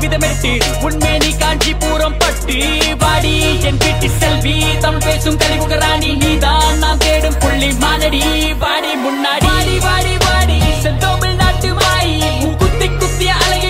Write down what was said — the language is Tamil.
விதமெட்டு உண்மேனி காஞ்சிபுரம் பட்டு வாடி என் வீட்டு செல்வி தமிழ் பேசும் கலிமுக ராணி நீதான் நான் தேடும் புள்ளி மானடி வாடி முன்னாடி வாடி வாடி வாடி செந்தமிழ் நாட்டு வாய் குத்தி குத்தி அலைய